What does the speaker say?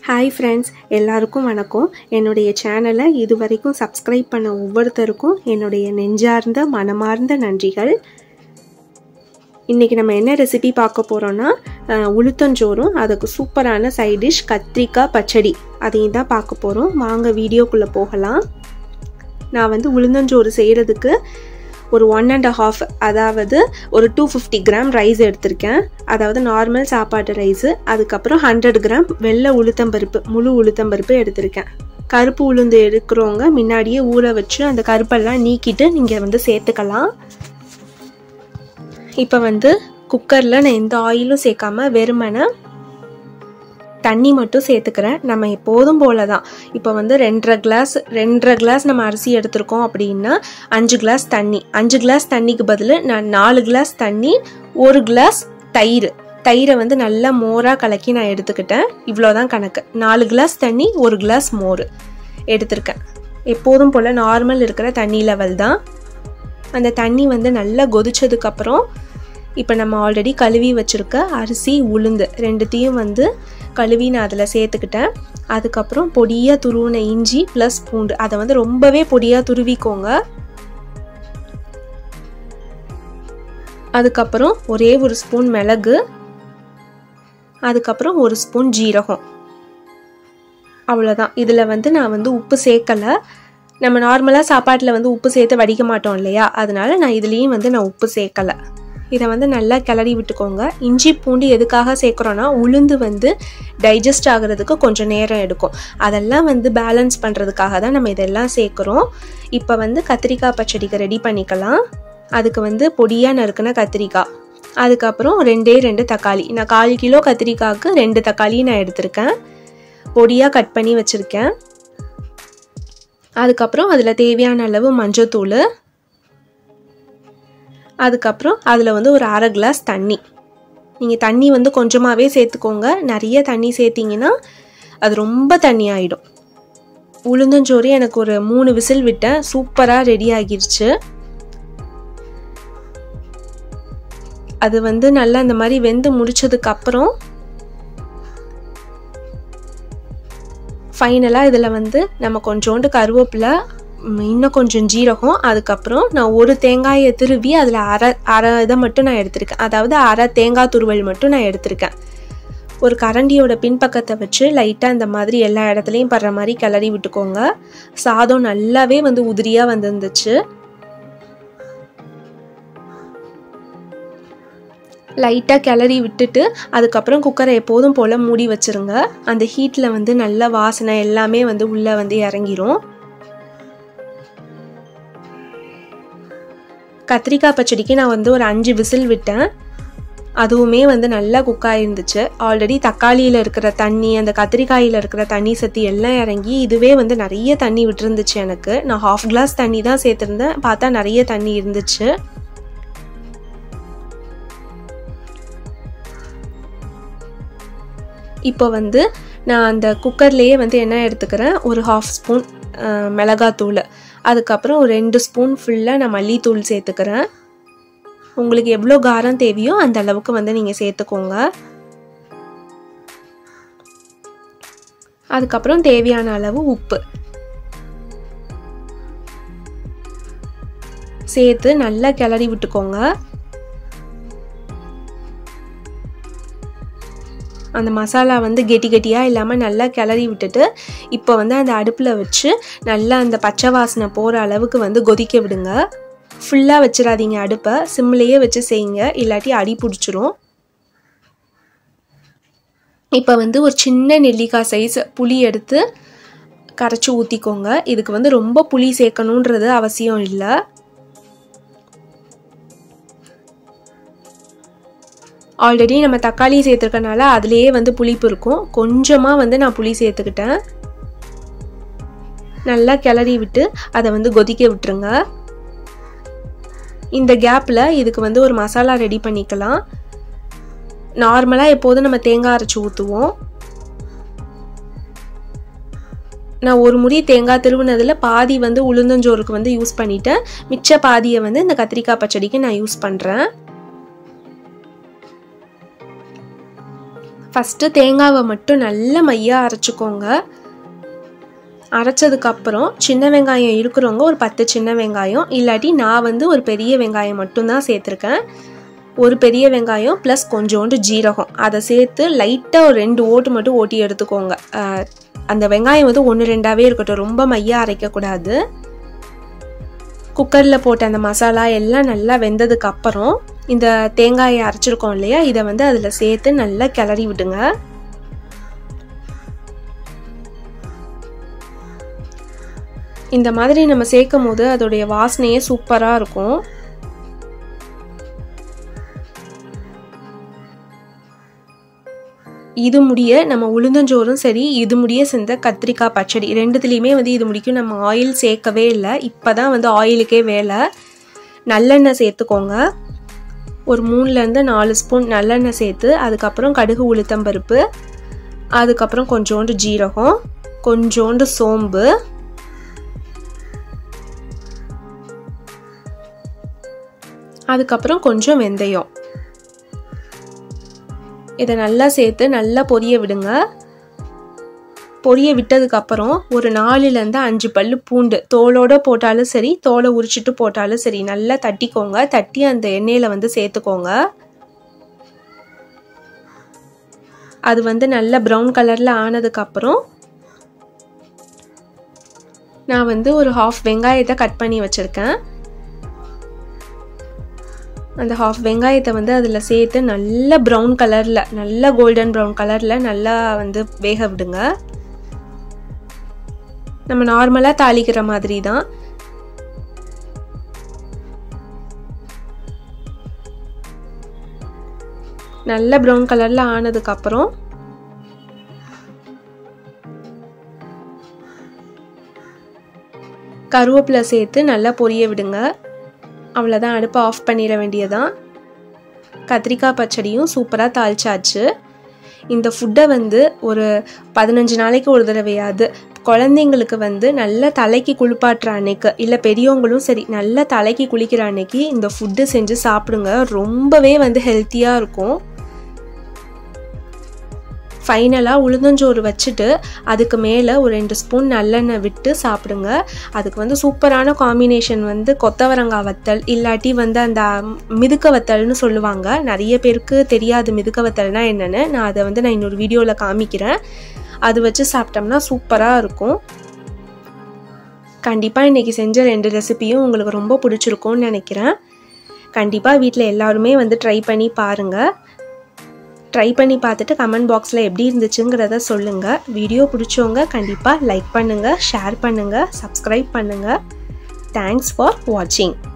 hi friends எல்லாருக்கும் வணக்கம் என்னுடைய சேனலை இது வரைக்கும் சப்ஸ்கிரைப் பண்ண ஒவ்வொருத்தருக்கும் என்னுடைய நெஞ்சார்ந்த மனமார்ந்த நன்றிகள் இன்றைக்கி நம்ம என்ன ரெசிபி பார்க்க போகிறோன்னா உளுத்தஞ்சோறும் அதுக்கு சூப்பரான சைட் டிஷ் கத்திரிக்காய் பச்சடி அதையும் தான் பார்க்க போகிறோம் வாங்க வீடியோக்குள்ளே போகலாம் நான் வந்து உளுந்தஞ்சோறு செய்கிறதுக்கு ஒரு ஒன் அண்ட் ஹாஃப் அதாவது ஒரு டூ ஃபிஃப்டி கிராம் ரைஸ் எடுத்திருக்கேன் அதாவது நார்மல் சாப்பாட்டு ரைஸு அதுக்கப்புறம் ஹண்ட்ரட் கிராம் வெள்ளை உளுத்தம்பருப்பு முழு உளுத்தம்பருப்பு எடுத்திருக்கேன் கருப்பு உளுந்து எடுக்கிறவங்க முன்னாடியே ஊற வச்சு அந்த கருப்பெல்லாம் நீக்கிட்டு நீங்கள் வந்து சேர்த்துக்கலாம் இப்போ வந்து குக்கரில் நான் எந்த ஆயிலும் சேர்க்காம வெறுமனை தண்ணி மட்டும் சேர்த்துக்கிறேன் நம்ம எப்போதும் போல தான் இப்போ வந்து ரெண்டரை கிளாஸ் ரெண்டரை கிளாஸ் நம்ம அரிசி எடுத்திருக்கோம் அப்படின்னா அஞ்சு கிளாஸ் தண்ணி அஞ்சு கிளாஸ் தண்ணிக்கு பதில் நான் நாலு கிளாஸ் தண்ணி ஒரு கிளாஸ் தயிர் தயிரை வந்து நல்லா மோராக கலக்கி நான் எடுத்துக்கிட்டேன் இவ்வளோதான் கணக்கு நாலு கிளாஸ் தண்ணி ஒரு கிளாஸ் மோர் எடுத்திருக்கேன் எப்போதும் போல் நார்மல் இருக்கிற தண்ணி லெவல் தான் அந்த தண்ணி வந்து நல்லா கொதிச்சதுக்கப்புறம் இப்போ நம்ம ஆல்ரெடி கழுவி வச்சுருக்க அரிசி உளுந்து ரெண்டுத்தையும் வந்து கழுவி நான் அதில் சேர்த்துக்கிட்டேன் அதுக்கப்புறம் பொடியாக துருவின இஞ்சி ப்ளஸ் பூண்டு அதை வந்து ரொம்பவே பொடியாக துருவிக்கோங்க அதுக்கப்புறம் ஒரே ஒரு ஸ்பூன் மிளகு அதுக்கப்புறம் ஒரு ஸ்பூன் ஜீரகம் அவ்வளோதான் இதில் வந்து நான் வந்து உப்பு சேர்க்கலை நம்ம நார்மலாக சாப்பாட்டில் வந்து உப்பு சேர்த்து வடிக்க மாட்டோம் இல்லையா அதனால நான் இதுலேயும் வந்து நான் உப்பு சேர்க்கலை இதை வந்து நல்லா கிளறி விட்டுக்கோங்க இஞ்சி பூண்டு எதுக்காக சேர்க்குறோன்னா உளுந்து வந்து டைஜஸ்ட் ஆகிறதுக்கு கொஞ்சம் நேரம் எடுக்கும் அதெல்லாம் வந்து பேலன்ஸ் பண்ணுறதுக்காக தான் நம்ம இதெல்லாம் சேர்க்குறோம் இப்போ வந்து கத்திரிக்காய் பச்சடிக்கு ரெடி பண்ணிக்கலாம் அதுக்கு வந்து பொடியாக நறுக்கின கத்திரிக்காய் அதுக்கப்புறம் ரெண்டே ரெண்டு தக்காளி நான் கால் கிலோ கத்திரிக்காய்க்கு ரெண்டு தக்காளி நான் எடுத்திருக்கேன் பொடியாக கட் பண்ணி வச்சுருக்கேன் அதுக்கப்புறம் அதில் தேவையான அளவு மஞ்சத்தூள் அதுக்கப்புறம் அதில் வந்து ஒரு அரை கிளாஸ் தண்ணி நீங்கள் தண்ணி வந்து கொஞ்சமாகவே சேர்த்துக்கோங்க நிறைய தண்ணி சேர்த்திங்கன்னா அது ரொம்ப தண்ணி ஆகிடும் உளுந்தஞ்சோறு எனக்கு ஒரு மூணு விசில் விட்டேன் சூப்பராக ரெடி ஆகிருச்சு அது வந்து நல்லா இந்த மாதிரி வெந்து முடிச்சதுக்கப்புறம் ஃபைனலாக இதில் வந்து நம்ம கொஞ்சோண்டு கருவேப்பிலை இன்னும் கொஞ்சம் ஜீரகம் அதுக்கப்புறம் நான் ஒரு தேங்காயை திருவி அதில் அரை அரை இதை மட்டும் நான் எடுத்திருக்கேன் அதாவது அரை தேங்காய் துருவல் மட்டும் நான் எடுத்திருக்கேன் ஒரு கரண்டியோட பின்பக்கத்தை வச்சு லைட்டாக இந்த மாதிரி எல்லா இடத்துலையும் படுற மாதிரி கிளறி விட்டுக்கோங்க சாதம் நல்லாவே வந்து உதிரியாக வந்துருந்துச்சு லைட்டாக கிளறி விட்டுட்டு அதுக்கப்புறம் குக்கரை எப்போதும் போல் மூடி வச்சுருங்க அந்த ஹீட்டில் வந்து நல்ல வாசனை எல்லாமே வந்து உள்ளே வந்து இறங்கிரும் கத்திரிக்காய் பச்சடிக்கு நான் வந்து ஒரு அஞ்சு விசில் விட்டேன் அதுவுமே வந்து நல்லா குக் ஆயிருந்துச்சு ஆல்ரெடி தக்காளியில் இருக்கிற தண்ணி அந்த கத்திரிக்காயில் இருக்கிற தண்ணி சத்தி எல்லாம் இறங்கி இதுவே வந்து நிறைய தண்ணி விட்டுருந்துச்சு எனக்கு நான் ஹாஃப் கிளாஸ் தண்ணி தான் சேர்த்துருந்தேன் பார்த்தா நிறைய தண்ணி இருந்துச்சு இப்போ வந்து நான் அந்த குக்கர்லேயே வந்து என்ன எடுத்துக்கிறேன் ஒரு ஹாஃப் ஸ்பூன் மிளகாத்தூள் அதுக்கப்புறம் ஒரு ரெண்டு ஸ்பூன் ஃபுல்லாக நான் மல்லித்தூள் சேர்த்துக்கிறேன் உங்களுக்கு எவ்வளோ காரம் தேவையோ அந்த அளவுக்கு வந்து நீங்கள் சேர்த்துக்கோங்க அதுக்கப்புறம் தேவையான அளவு உப்பு சேர்த்து நல்லா கிளறி விட்டுக்கோங்க அந்த மசாலா வந்து கெட்டி கெட்டியாக இல்லாமல் நல்லா கிளறி விட்டுட்டு இப்போ வந்து அந்த அடுப்பில் வச்சு நல்லா அந்த பச்சை வாசனை போகிற அளவுக்கு வந்து கொதிக்க விடுங்க ஃபுல்லாக வச்சிடாதீங்க அடுப்பை சிம்லேயே வச்சு செய்யுங்க இல்லாட்டி அடி பிடிச்சிரும் இப்போ வந்து ஒரு சின்ன நெல்லிக்காய் சைஸ் புளி எடுத்து கரைச்சி ஊற்றிக்கோங்க இதுக்கு வந்து ரொம்ப புளி சேர்க்கணுன்றது அவசியம் இல்லை ஆல்ரெடி நம்ம தக்காளி சேர்த்துருக்கனால அதுலேயே வந்து புளிப்பு இருக்கும் கொஞ்சமாக வந்து நான் புளி சேர்த்துக்கிட்டேன் நல்லா கிளறி விட்டு அதை வந்து கொதிக்க விட்டுருங்க இந்த கேப்பில் இதுக்கு வந்து ஒரு மசாலா ரெடி பண்ணிக்கலாம் நார்மலாக எப்போதும் நம்ம தேங்காய் அரைச்சி ஊற்றுவோம் நான் ஒரு முடி தேங்காய் திருவுனதில் பாதி வந்து உளுந்தஞ்சோறுக்கு வந்து யூஸ் பண்ணிட்டேன் மிச்ச பாதியை வந்து இந்த கத்திரிக்காய் பச்சடிக்கு நான் யூஸ் பண்ணுறேன் ஃபஸ்ட்டு தேங்காவை மட்டும் நல்ல மையாக அரைச்சிக்கோங்க அரைச்சதுக்கப்புறம் சின்ன வெங்காயம் இருக்கிறவங்க ஒரு பத்து சின்ன வெங்காயம் இல்லாட்டி நான் வந்து ஒரு பெரிய வெங்காயம் மட்டும்தான் சேர்த்துருக்கேன் ஒரு பெரிய வெங்காயம் ப்ளஸ் கொஞ்சோண்டு ஜீரகம் அதை சேர்த்து லைட்டாக ஒரு ரெண்டு ஓட்டு மட்டும் ஓட்டி எடுத்துக்கோங்க அந்த வெங்காயம் வந்து ஒன்று ரெண்டாவே இருக்கட்டும் ரொம்ப மையாக அரைக்கக்கூடாது குக்கரில் போட்ட அந்த மசாலா எல்லாம் நல்லா வெந்ததுக்கு அப்புறம் இந்த தேங்காயை அரைச்சிருக்கோம் இல்லையா இதை வந்து அதில் சேர்த்து நல்லா கிளறி விடுங்க இந்த மாதிரி நம்ம சேர்க்கும் போது அதோடைய வாசனையே சூப்பராக இருக்கும் இது முடிய நம்ம உளுந்தஞ்சோறும் சரி இது முடிய செஞ்ச கத்திரிக்காய் பச்சடி ரெண்டுத்துலேயுமே வந்து இது முடிக்கும் நம்ம ஆயில் சேர்க்கவே இல்லை இப்போ தான் வந்து ஆயிலுக்கே வேலை நல்லெண்ணெய் சேர்த்துக்கோங்க ஒரு மூணுலேருந்து நாலு ஸ்பூன் நல்லெண்ணெய் சேர்த்து அதுக்கப்புறம் கடுகு உளுத்தம்பருப்பு அதுக்கப்புறம் கொஞ்சோண்டு ஜீரகம் கொஞ்சோண்டு சோம்பு அதுக்கப்புறம் கொஞ்சம் வெந்தயம் இதை நல்லா சேர்த்து நல்லா பொரிய விடுங்க பொரிய விட்டதுக்கப்புறம் ஒரு நாலுலேருந்து அஞ்சு பல்லு பூண்டு தோலோடு போட்டாலும் சரி தோலை உரிச்சிட்டு போட்டாலும் சரி நல்லா தட்டிக்கோங்க தட்டி அந்த எண்ணெயில் வந்து சேர்த்துக்கோங்க அது வந்து நல்ல ப்ரௌன் கலரில் ஆனதுக்கப்புறம் நான் வந்து ஒரு ஹாஃப் வெங்காயத்தை கட் பண்ணி வச்சுருக்கேன் அந்த ஹாஃப் வெங்காயத்தை வந்து அதில் சேர்த்து நல்ல ப்ரௌன் கலரில் நல்ல கோல்டன் ப்ரௌன் கலரில் நல்லா வந்து வேக விடுங்க நம்ம நார்மலாக தாளிக்கிற மாதிரி தான் நல்ல ப்ரௌன் கலரில் ஆனதுக்கப்புறம் கருவேப்பிலை சேர்த்து நல்லா பொரிய விடுங்க அவ்வளோதான் அடுப்பை ஆஃப் பண்ணிட வேண்டியதான் கத்திரிக்காய் பச்சடியும் சூப்பராக தாளிச்சாச்சு இந்த ஃபுட்டை வந்து ஒரு பதினஞ்சு நாளைக்கு ஒரு தடவையாவது குழந்தைங்களுக்கு வந்து நல்ல தலைக்கு குளிப்பாட்டுற அன்னைக்கு இல்லை பெரியவங்களும் சரி நல்ல தலைக்கு குளிக்கிற அன்னைக்கு இந்த ஃபுட்டு செஞ்சு சாப்பிடுங்க ரொம்பவே வந்து ஹெல்த்தியாக இருக்கும் ஃபைனலாக உளுந்தஞ்சோறு வச்சுட்டு அதுக்கு மேலே ஒரு ரெண்டு ஸ்பூன் நல்லெண்ணெய் விட்டு சாப்பிடுங்க அதுக்கு வந்து சூப்பரான காம்பினேஷன் வந்து கொத்தவரங்காய் வத்தல் இல்லாட்டி வந்து அந்த மிதுக்க வத்தல்னு சொல்லுவாங்க நிறைய பேருக்கு தெரியாது மிதுக்க வத்தல்னா என்னென்னு நான் அதை வந்து நான் இன்னொரு வீடியோவில் காமிக்கிறேன் அது வச்சு சாப்பிட்டோம்னா சூப்பராக இருக்கும் கண்டிப்பாக இன்றைக்கி செஞ்ச ரெண்டு ரெசிபியும் உங்களுக்கு ரொம்ப பிடிச்சிருக்கும்னு நினைக்கிறேன் கண்டிப்பாக வீட்டில் எல்லாருமே வந்து ட்ரை பண்ணி பாருங்கள் ட்ரை பண்ணி பார்த்துட்டு கமெண்ட் பாக்ஸில் எப்படி இருந்துச்சுங்கிறத சொல்லுங்கள் வீடியோ பிடிச்சவங்க கண்டிப்பாக லைக் பண்ணுங்கள் ஷேர் பண்ணுங்கள் சப்ஸ்கிரைப் பண்ணுங்கள் தேங்க்ஸ் ஃபார் வாட்சிங்